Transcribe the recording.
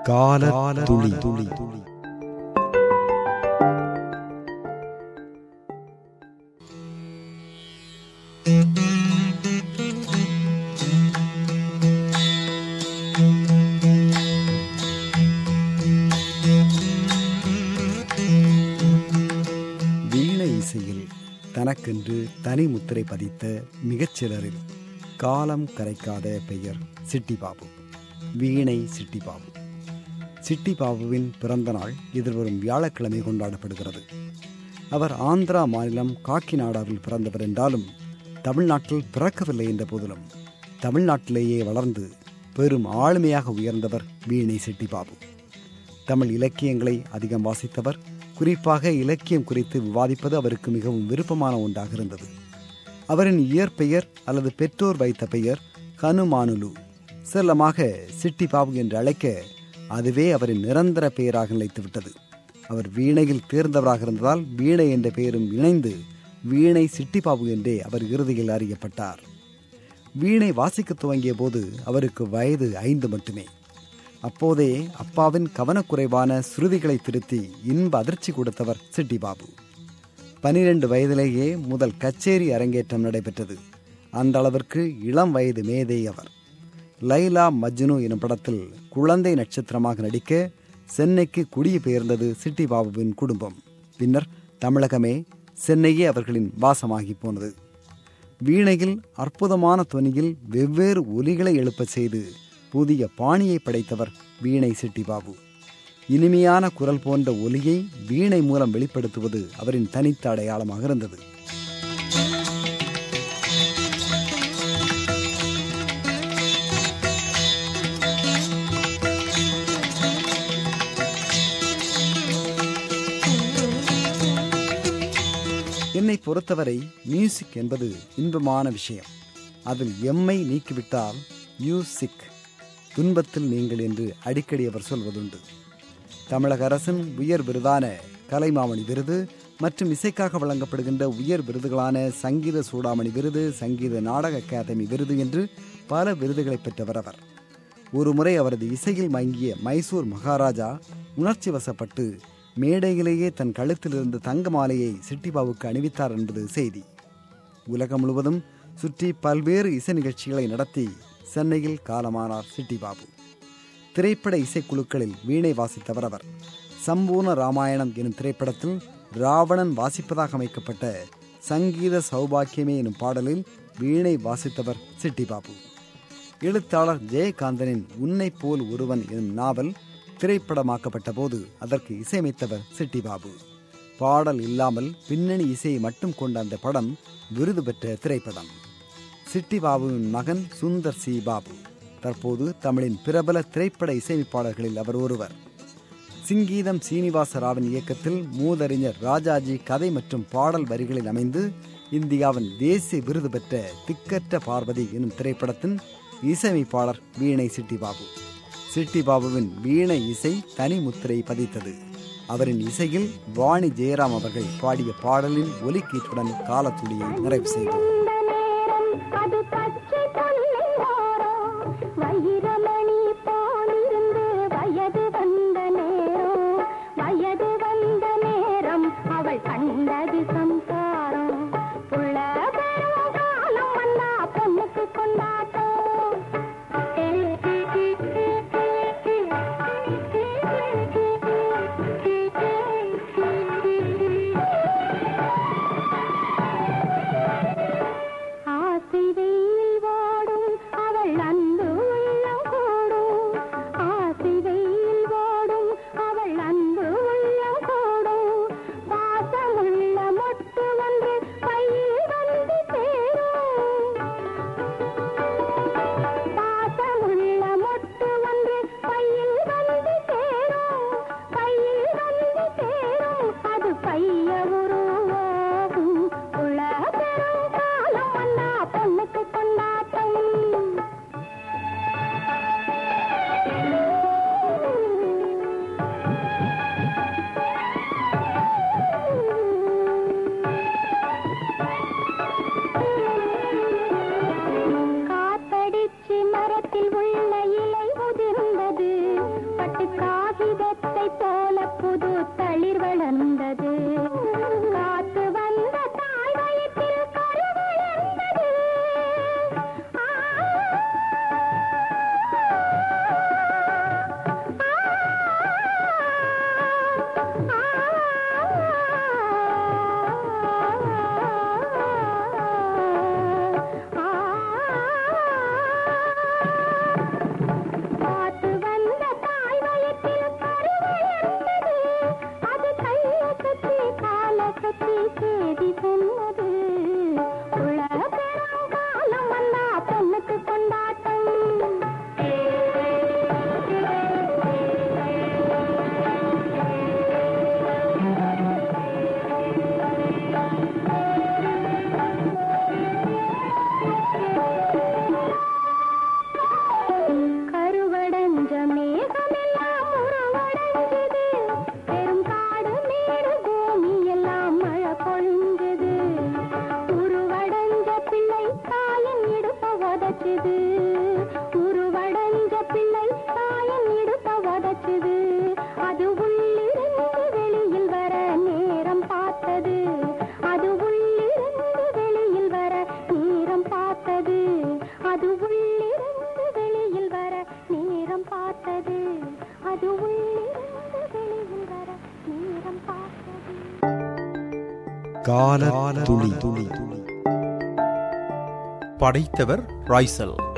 கால துளி துளி துளி வீணை இசையில் தனக்கென்று தனி முத்திரை பதித்த மிகச்சிலரில் காலம் கரைக்காத பெயர் சிட்டிபாபு வீணை சிட்டிபாபு சிட்டிபாபுவின் பிறந்த நாள் எதிர்வரும் வியாழக்கிழமை கொண்டாடப்படுகிறது அவர் ஆந்திரா மாநிலம் காக்கிநாடாவில் பிறந்தவர் என்றாலும் தமிழ்நாட்டில் பிறக்கவில்லை என்ற போதிலும் தமிழ்நாட்டிலேயே வளர்ந்து பெரும் ஆளுமையாக உயர்ந்தவர் வீணை சிட்டிபாபு தமிழ் இலக்கியங்களை அதிகம் வாசித்தவர் குறிப்பாக இலக்கியம் குறித்து விவாதிப்பது அவருக்கு மிகவும் விருப்பமான ஒன்றாக இருந்தது அவரின் இயற்பெயர் அல்லது பெற்றோர் வைத்த பெயர் கனுமானுலு செல்லமாக சிட்டிபாபு என்று அழைக்க அதுவே அவரின் நிரந்தர பெயராக நிலைத்துவிட்டது அவர் வீணையில் தேர்ந்தவராக இருந்ததால் வீணை என்ற பெயரும் இணைந்து வீணை சிட்டிபாபு என்றே அவர் இறுதியில் அறியப்பட்டார் வீணை வாசிக்க துவங்கிய போது அவருக்கு வயது ஐந்து மட்டுமே அப்போதே அப்பாவின் கவனக்குறைவான சுருதிகளை திருத்தி இன்ப அதிர்ச்சி கொடுத்தவர் சிட்டிபாபு பனிரெண்டு வயதிலேயே முதல் கச்சேரி அரங்கேற்றம் நடைபெற்றது அந்த அளவிற்கு இளம் வயது மேதை அவர் லைலா மஜ்னு எனும் படத்தில் குழந்தை நட்சத்திரமாக நடிக்க சென்னைக்கு குடிபெயர்ந்தது சிட்டிபாபுவின் குடும்பம் பின்னர் தமிழகமே சென்னையே அவர்களின் வாசமாகி போனது வீணையில் அற்புதமான துணியில் வெவ்வேறு ஒலிகளை எழுப்பச் செய்து புதிய பாணியை படைத்தவர் வீணை சிட்டிபாபு இனிமையான குரல் போன்ற ஒலியை வீணை மூலம் வெளிப்படுத்துவது அவரின் தனித்த அடையாளமாக இருந்தது என்னை பொறுத்தவரை மியூசிக் என்பது இன்பமான விஷயம் அதில் எம்மை நீக்கிவிட்டால் மியூசிக் துன்பத்தில் நீங்கள் என்று அடிக்கடி அவர் சொல்வதுண்டு தமிழக அரசின் உயர் விருதான கலைமாமணி விருது மற்றும் இசைக்காக வழங்கப்படுகின்ற உயர் விருதுகளான சங்கீத சூடாமணி விருது சங்கீத நாடக அகாதமி விருது என்று பல விருதுகளை பெற்றவர் அவர் ஒரு முறை அவரது இசையில் மங்கிய மைசூர் மகாராஜா உணர்ச்சி வசப்பட்டு மேடையிலேயே தன் கழுத்தில் இருந்த தங்க மாலையை சிட்டிபாவுக்கு அணிவித்தார் என்பது செய்தி உலகம் முழுவதும் சுற்றி பல்வேறு இசை நிகழ்ச்சிகளை நடத்தி சென்னையில் காலமானார் சிட்டிபாபு திரைப்பட இசைக்குழுக்களில் வீணை வாசித்தவர் அவர் சம்பூர்ண ராமாயணம் எனும் திரைப்படத்தில் ராவணன் வாசிப்பதாக அமைக்கப்பட்ட சங்கீத சௌபாக்கியமே எனும் பாடலில் வீணை வாசித்தவர் சிட்டிபாபு எழுத்தாளர் ஜெயகாந்தனின் உன்னை போல் ஒருவன் எனும் நாவல் திரைப்படமாக்கப்பட்ட போது அதற்கு இசையமைத்தவர் சிட்டிபாபு பாடல் இல்லாமல் பின்னணி இசையை மட்டும் கொண்ட அந்த படம் விருது பெற்ற திரைப்படம் சிட்டிபாபுவின் மகன் சுந்தர் சி பாபு தற்போது தமிழின் பிரபல திரைப்பட இசையமைப்பாளர்களில் அவர் ஒருவர் சிங்கீதம் சீனிவாச ராவின் இயக்கத்தில் மூதறிஞர் ராஜாஜி கதை மற்றும் பாடல் வரிகளில் அமைந்து இந்தியாவின் தேசிய விருது பெற்ற திக்கற்ற பார்வதி எனும் திரைப்படத்தின் இசையமைப்பாளர் வீணை சிட்டிபாபு சிட்டிபாபுவின் வீணை இசை தனி முத்திரை பதித்தது அவரின் இசையில் வாணி ஜெயராம் அவர்கள் பாடிய பாடலின் ஒலிக்கீற்றுடன் காலத்துளியை நிறைவு செய்தோம் அது பச்சை பொன்னியோரோ வைரமணி போலிருந்து வயது வந்த நேரம் வயது வந்த நேரம் அவள் கண்டது சம்சாரம் புள்ள பெரும் காலம் வந்தா பொண்ணுக்கு கொண்டாட்டம் கால துளி துளி படைத்தவர் ராய்சல்